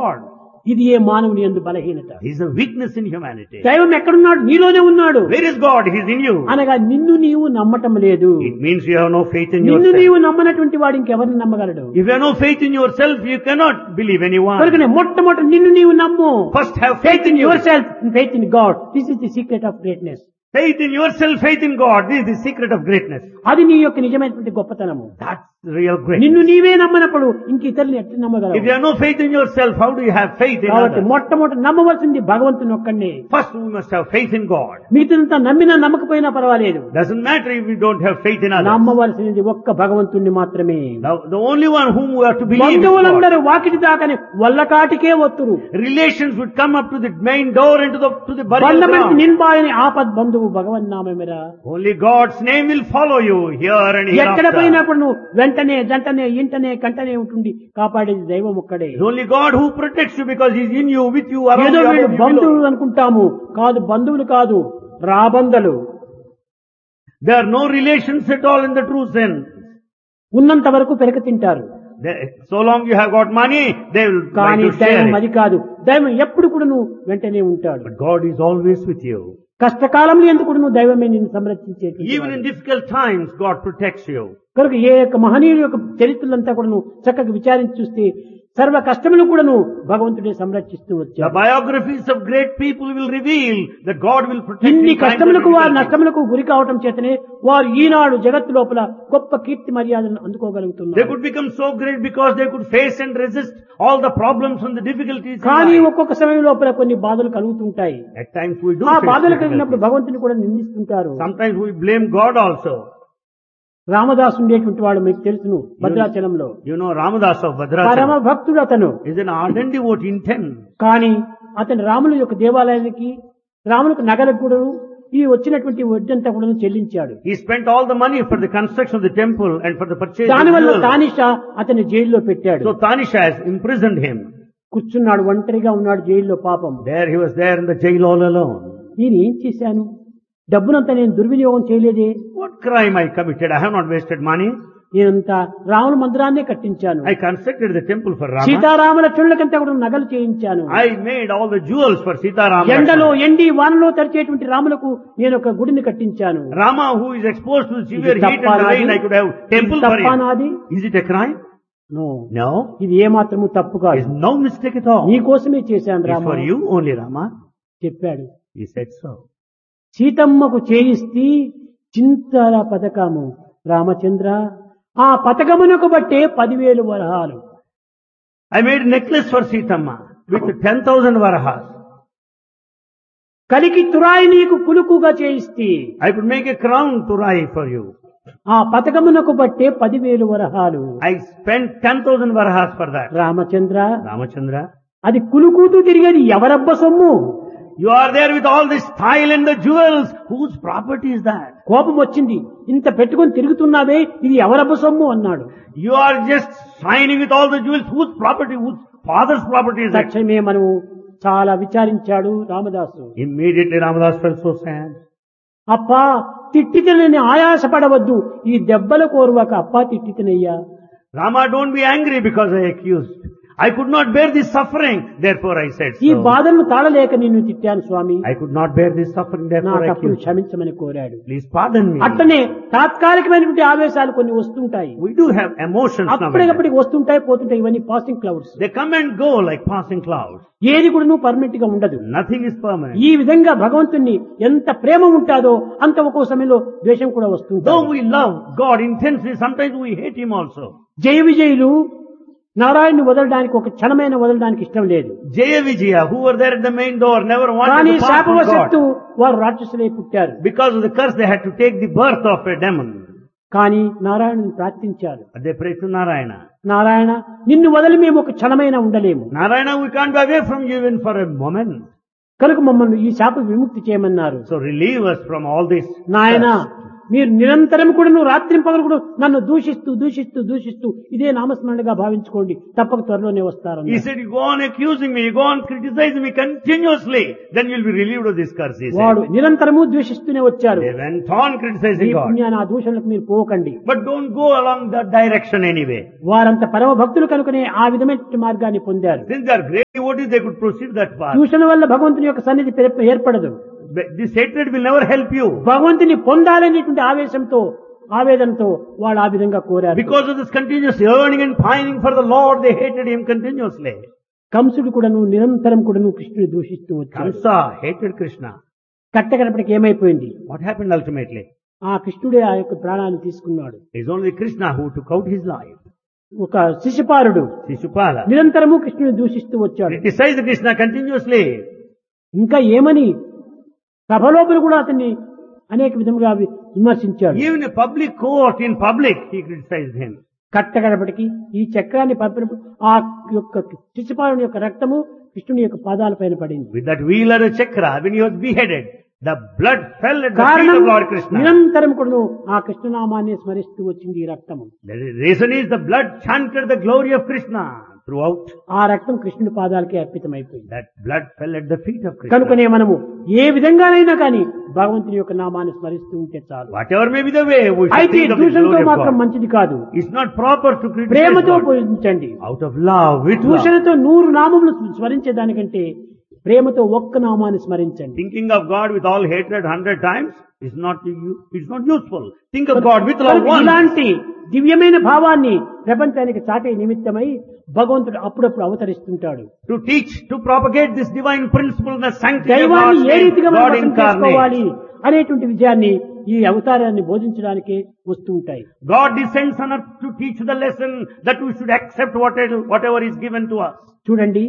God. ఇది ఏ మానవుని ఎందు బలహీనత He is a weakness in humanity. దైవం ఎక్కడున్నాడు నీలోనే ఉన్నాడు Where is God? He is in you. అనగా నిన్ను నీవు నమ్మటం లేదు It means you have no faith in నిన్ను yourself. నీవు నమ్మనటువంటి వాడు ఇంకెవరిని నమ్మగలడు If you have no faith in yourself, you cannot believe anyone. కనుకనే మొట్టమొదటి నిన్ను నీవు నమ్ము First have faith faith in in your yourself. Self faith in God this is the secret of greatness Faith in yourself, faith in God. This is the secret of greatness. అది నీ యొక్క నిజమైనటువంటి గొప్పతనము That's real greatness. నిన్ను నీవే నమ్మనప్పుడు ఇంక ఇతరులు ఎట్లా If నమ్మగలవు you have no faith in yourself, how do you have faith in కాబట్టి others? మొట్టమొదటి నమ్మవలసింది భగవంతుని ఒక్కడిని First, we must have faith in God. మిగతాదంతా నమ్మినా నమ్మకపోయినా పర్వాలేదు Doesn't matter if we don't have faith in others. నమ్మవలసినది ఒక్క భగవంతుణ్ణి మాత్రమే The, the only one whom we have to believe is God. బంధువులందరూ Vakiti దాకని వల్లకాటికే ఒత్తురు Relations would come up to the main door and to the, to the burial బంధమని ground. నిన్బాయని ఆపద్ బంధువు భగవన్ నామేరా Only God's name will follow you here and ఎక్కడ hereafter. పోయినప్పుడు నువ్వు వెంటనే జంటనే ఇంటనే కంటనే ఉంటుండి కాపాడేది దైవం ఒక్కడే It's only God who protects you because He's in you, with you, around ఏదో you, వీళ్ళు above you, below. బంధువులు అనుకుంటాము కాదు బంధువులు కాదు రాబందలు There are no relations at all in the true sense. ఉన్నంత వరకు పెరక తింటారు They- So long you have got money, they will try కానీ to share దైవం it. అది కాదు దైవం ఎప్పుడు కూడా నువ్వు వెంటనే ఉంటాడు But God is always with you. కష్టకాలంలో ఎందుకు కూడా నువ్వు దైవమే నిన్ను Even సంరక్షించేది in difficult times, God protects you. కనుక ఏ యొక్క మహనీయుల యొక్క చరిత్రలంతా కూడా నువ్వు చక్కగా విచారించి చూస్తే సర్వ కష్టములు కూడా నువ్వు భగవంతుడే సంరక్షిస్తూ The వచ్చావు biographies of great people will reveal that God will protect ఇన్ని in times of కష్టములకు వారు difficulty. నష్టములకు గురి కావటం చేతనే వారు ఈనాడు జగత్తు లోపల గొప్ప కీర్తి మర్యాదలను They అందుకోగలుగుతున్నారు could become so great because they could face and resist all the problems and the difficulties. in కానీ life. ఒక్కొక్క సమయం లోపల కొన్ని బాధలు కలుగుతుంటాయి At times we do ఆ face బాధలు కలిగినప్పుడు difficulties. భగవంతుని కూడా నిందిస్తుంటారు Sometimes we blame God also. Ramadasu ఉండేటువంటి వాడు మీకు తెలుసును భద్రాచలంలో You know Ramadas of పరమ Bhadrachalam భక్తుడు అతను is an ardent devotee in ten. కానీ అతని రాముల యొక్క దేవాలయానికి రాములకు నగలకు కూడా ఈ వచ్చినటువంటి వడ్డంతా కూడా చెల్లించాడు He spent all the money for the construction of the temple and for the purchase of దానివల్ల jewels. తానిషా అతని జైల్లో పెట్టాడు So Tanisha has imprisoned him. కూర్చున్నాడు ఒంటరిగా ఉన్నాడు జైల్లో పాపం There he was there in the jail all alone. నేను ఏం చేశాను డబ్బునంతా నేను దుర్వినియోగం చేయలేదే What crime I committed? I have not wasted money. నేనంతా రాముల మందిరాన్నే కట్టించాను I constructed the temple for Rama. Sitarama లక్ష్మణులకంతా కూడా నగలు చేయించాను I made all the jewels for Sita Rama. ఎండలో ఎండి వానలో తరిచేటువంటి రాములకు నేను ఒక గుడిని కట్టించాను Rama who is exposed to severe ఇది heat and తప్పా the rain, నాది? I could have temple ఇది for తప్పా him. నాది Is it a crime? No No. ఇది ఏ మాత్రము తప్పు It's కాదు no mistake at all. నీ కోసమే చేశాను It's Rama for you only, Rama. చెప్పాడు He said so. సీతమ్మకు చేయిస్తే చింతల పథకము రామచంద్ర ఆ పథకమునకు బట్టే పదివేలు వరహాలు I made a necklace for Sitama with 10,000 varahas. కలికి తురాయి నీకు కులుకుగా చేయిస్తే I could make a crown to Rai for you. ఆ పథకమునకు బట్టే పదివేలు వరహాలు I spent 10,000 varahas for that. Ramachandra Ramachandra, అది కులుకుతూ తిరిగేది ఎవరబ్బ సొమ్ము you are there with all this style and the jewels. Whose property is that? కోపం వచ్చింది ఇంత పెట్టుకొని తిరుగుతున్నావే ఇది ఎవరబ్బ సొమ్ము అన్నాడు You are just shining with all the jewels. Whose property? Whose father's property is that? తక్షణమే మనము చాలా విచారించాడు Ramadasu Immediately Ramadas felt so sad. అప్పా తిట్టితనని ఆయాసపడవద్దు ఈ దెబ్బల కోరువాక అప్పా తిట్టితనయ్యా Rama, don't be angry because I accused. I could not bear this suffering, therefore I said ఈ so. బాధలను తాళలేక నిన్ను తిట్టాను స్వామి I could not bear this suffering, నా therefore I తప్పులు accused. క్షమించమని కోరాడు Please pardon me. అట్లనే తాత్కాలికమైనటువంటి ఆవేశాలు కొన్ని వస్తుంటాయి We do have emotions now. and then. అప్పటికప్పటికి వస్తుంటాయి పోతుంటాయి ఇవన్నీ passing clouds They come and go like passing clouds. ఏది కూడా నువ్వు పర్మనెంట్ గా ఉండదు Nothing is permanent. ఈ విధంగా భగవంతుణ్ణి ఎంత ప్రేమ ఉంటాదో అంత ఒక్కో సమయంలో ద్వేషం కూడా వస్తుంది Though we love God intensely, sometimes we hate Him also. జయ విజయులు నారాయణ్ని వదలడానికి ఒక క్షణమైన వదలడానికి ఇష్టం లేదు Jaya Vijaya, who were there at the main door, never కానీ wanted to pass from శాపవశత్తు God. వారు రాక్షసులై పుట్టారు Because of the curse, they had to take the birth of a demon. కానీ నారాయణుని ప్రార్థించారు But they prayed to Narayana. Narayana నిన్ను వదిలి మేము ఒక క్షణమైనా ఉండలేము Narayana, we can't be away from you even for a moment. కనుక మమ్మల్ని ఈ శాప విముక్తి చేయమన్నారు So relieve us from all this. నాయన curse. మీరు నిరంతరం కూడా నువ్వు రాత్రి పగలు కూడా నన్ను దూషిస్తూ దూషిస్తూ దూషిస్తూ ఇదే నామస్మరణగా భావించుకోండి తప్పక త్వరలోనే వస్తారు He said, you go on accusing me, you go on criticizing me continuously, then you'll be relieved of this curse, he వాడు said. నిరంతరము ద్వేషిస్తూనే వచ్చారు They went on ఈ criticizing God. పుణ్యాన్ని ఆ దూషణలకు మీరు పోకండి But don't go along that direction anyway. వారంత పరమ భక్తులు కనుకనే ఆ విధమైన మార్గాన్ని పొందారు Since they are great devotees, they could proceed that path. దూషణ వల్ల భగవంతుని యొక్క సన్నిధి పెర- ఏర్పడదు But This hatred will never help you. భగవంతుని పొందాలనేటువంటి ఆవేశంతో ఆవేదనతో వాళ్ళు ఆ విధంగా కోరారు Because of this continuous yearning and pining for the Lord, they hated him continuously. కంసుడు కూడాను నిరంతరం కూడాను కృష్ణుని దూషిస్తూ వచ్చాడు Kamsa hated Krishna. కట్టగడపటికి ఏమైపోయింది What happened ultimately? ఆ కృష్ణుడే ఆ యొక్క ప్రాణాన్ని తీసుకున్నాడు It's only Krishna who took out his life. ఒక శిశుపాలుడు Sisupala. నిరంతరము కృష్ణుని దూషిస్తూ వచ్చాడు Criticized Krishna continuously. ఇంకా ఏమని సభలోపల కూడా అతన్ని అనేక విధముగా వి- విమర్శించాడు Even in public court, in public, he criticized him. కట్టగడపటికి ఈ చక్రాన్ని పంపినప్పుడు ఆ యొక్క శిశుపాలుని యొక్క రక్తము కృష్ణుని యొక్క పాదాల పైన పడింది With that wheel or a chakra, when he was beheaded, the blood fell at the feet కారణం of Lord Krishna. నిరంతరం కూడా ఆ కృష్ణనామాన్ని స్మరిస్తూ వచ్చింది ఈ రక్తము The reason is the blood chanted the glory of Krishna throughout. ఆ రక్తం కృష్ణుడి పాదాలకే అర్పితమైపోయింది That blood fell at the feet of Krishna. కనుకనే మనము ఏ విధంగానైనా కానీ భగవంతుని యొక్క నామాన్ని స్మరిస్తూ ఉంటే చాలు Whatever may be the way, we should అయితే think of the దూషణతో glory of మాత్రం God. మంచిది కాదు It's not proper to criticize ప్రేమతో God. పూజించండి Out of love, with love. దూషణతో నూరు నామములు స్మరించేదానికంటే ప్రేమతో ఒక్క నామాన్ని స్మరించండి Thinking of God with all hatred hundred times is not, u- it's not useful. Think of God with love కనుక once. ఇలాంటి దివ్యమైన భావాన్ని ప్రపంచానికి చాటే నిమిత్తమై భగవంతుడు అప్పుడప్పుడు అవతరిస్తుంటాడు To teach, to propagate this divine principle, the sanctity of దైవాన్ని God's ఏ name, రీతిగా మనం God అర్థం incarnate. చేసుకోవాలి అనేటువంటి విజయాన్ని ఈ అవతారాన్ని బోధించడానికే వస్తూ ఉంటాయి God descends on earth to teach the lesson that we should accept whatever, whatever is given to us. చూడండి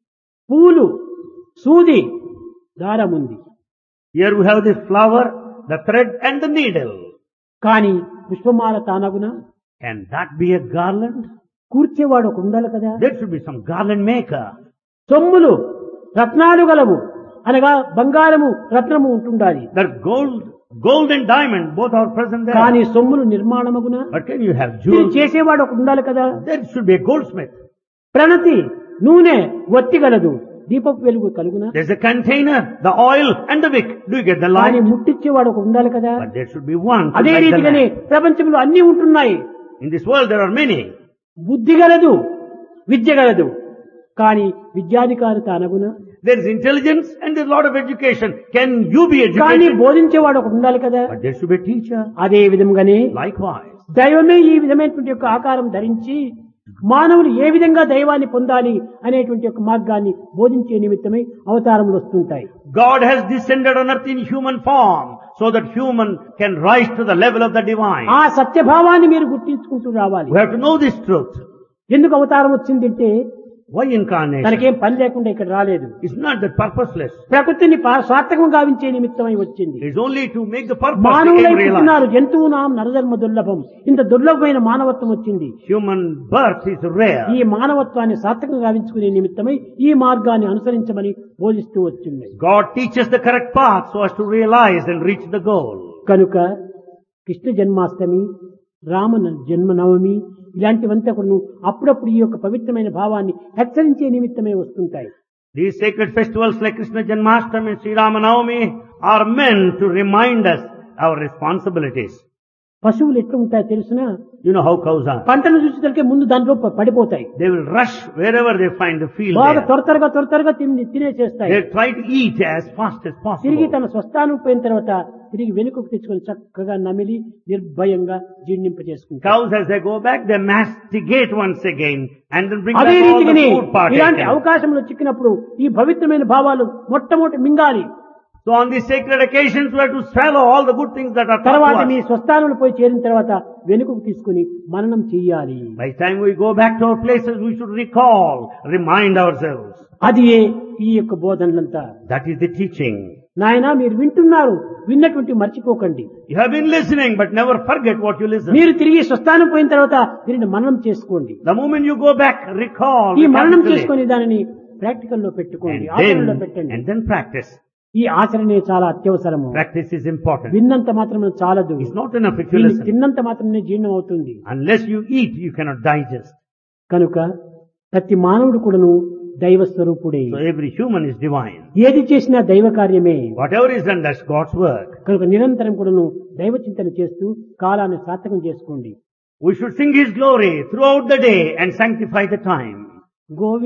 పూలు సూది దారం ఉంది Here we have the flower, the thread and the needle. కానీ పుష్పమాల తానగున Can that be a garland? కూర్చేవాడు ఒక ఉండాలి కదా There should be some garland maker. సొమ్ములు రత్నాలు గలవు అనగా బంగారము రత్నము ఉంటుండాలి The gold, gold and diamond both are present there. కానీ సొమ్ములు నిర్మాణమగున But can you have ఇది jewels? చేసేవాడు ఒక ఉండాలి కదా There should be a goldsmith. ప్రణతి నూనె ఒత్తి గలదు దీపపు వెలుగు కలుగున There's a container, the oil and the wick. Do you get the కానీ light? ముట్టించేవాడు ఒక ఉండాలి కదా But there should be one. to అదే light the రీతిగానే lamp. ప్రపంచంలో అన్ని ఉంటున్నాయి In this world there are many. బుద్ధి గలదు విద్య గలదు కానీ విద్యాధికారి తానగున There is intelligence and there's a lot of education. Can you be కానీ educated? బోధించేవాడు ఒక ఉండాలి కదా But there should be a teacher. అదే విధంగానే Likewise. దైవమే ఈ విధమైనటువంటి యొక్క ఆకారం ధరించి మానవులు ఏ విధంగా దైవాన్ని పొందాలి అనేటువంటి యొక్క మార్గాన్ని బోధించే నిమిత్తమై అవతారములు వస్తుంటాయి God has descended on earth in human form so that human can rise to the level of the divine. ఆ సత్యభావాన్ని మీరు గుర్తించుకుంటూ రావాలి We have to know this truth. ఎందుకు అవతారం వచ్చిందంటే Why incarnation? తనకేం పని లేకుండా ఇక్కడ రాలేదు It's not that purposeless. ప్రకృతిని పా- సార్థకం గావించే నిమిత్తమై వచ్చింది It's only to make the purpose మానవులై become realized. పుట్టినారు జంతువు నాం నరధర్మ దుర్లభం ఇంత దుర్లభమైన మానవత్వం వచ్చింది Human birth is rare. ఈ మానవత్వాన్ని సార్థకం గావించుకునే నిమిత్తమై ఈ మార్గాన్ని అనుసరించమని బోధిస్తూ వచ్చింది God teaches the correct path so as to realize and reach the goal. కనుక కృష్ణ జన్మాష్టమి రామ న- జన్మనవమి ఇలాంటివంతా కూడా అప్పుడప్పుడు ఈ యొక్క పవిత్రమైన భావాన్ని హెచ్చరించే నిమిత్తమే వస్తుంటాయి These sacred festivals like Krishna Janmashtami and Sri Ramanavami are meant to remind us our responsibilities. పశువులు ఎట్లా ఉంటాయో తెలిసినా You know how cows are. పంటను చూసేసరికి ముందు దాంట్లో ప- పడిపోతాయి They will rush wherever they find the field బాగా there. త్వర త్వరగా త్వర త్వరగా తిని తినేసేస్తాయి They try to eat as fast as తిరిగి possible. తన స్వస్థానం పోయిన తర్వాత తిరిగి వెనుకకు తెచ్చుకొని చక్కగా నమిలి నిర్భయంగా జీర్ణింప చేసుకుంటారు Cows as they go back, they masticate once again and then bring back అదే all the రీతిగానే food part. ఇలాంటి అవకాశంలో చిక్కినప్పుడు ఈ పవిత్రమైన భావాలు మొట్టమొదటి మింగాలి So on these sacred occasions, we have to swallow all the good things that are తర్వాత taught me to us. స్వస్థానంలో పోయి చేరిన తర్వాత వెనుకకు తీసుకుని మననం చెయ్యాలి By the time we go back to our places, we should recall, remind ourselves. అది ఈ యొక్క బోధనలంతా That is the teaching. నాయన మీరు వింటున్నారు విన్నటువంటి మర్చిపోకండి You have been listening, but never forget what you listen. మీరు తిరిగి స్వస్థానం పోయిన తర్వాత దీనిని మననం చేసుకోండి The moment you go back, recall, ఈ మననం recapitulate, చేసుకుని దానిని ప్రాక్టికల్ లో పెట్టుకోండి and ఆచరణలో then, పెట్టండి and then practice. ఈ ఆచరణే చాలా అత్యవసరము Practice is important. విన్నంత మాత్రమే చాలదు It's not enough if you దీన్ని listen. తిన్నంత మాత్రమే జీర్ణం అవుతుంది Unless you eat, you cannot digest. కనుక ప్రతి మానవుడు కూడాను దైవ స్వరూపుడే So every human is divine. ఏది చేసినా దైవ కార్యమే Whatever is done, that's God's work. కనుక నిరంతరం కూడాను దైవ చింతన చేస్తూ కాలాన్ని సార్థకం చేసుకోండి We should sing His glory throughout the day and sanctify the time. గోవి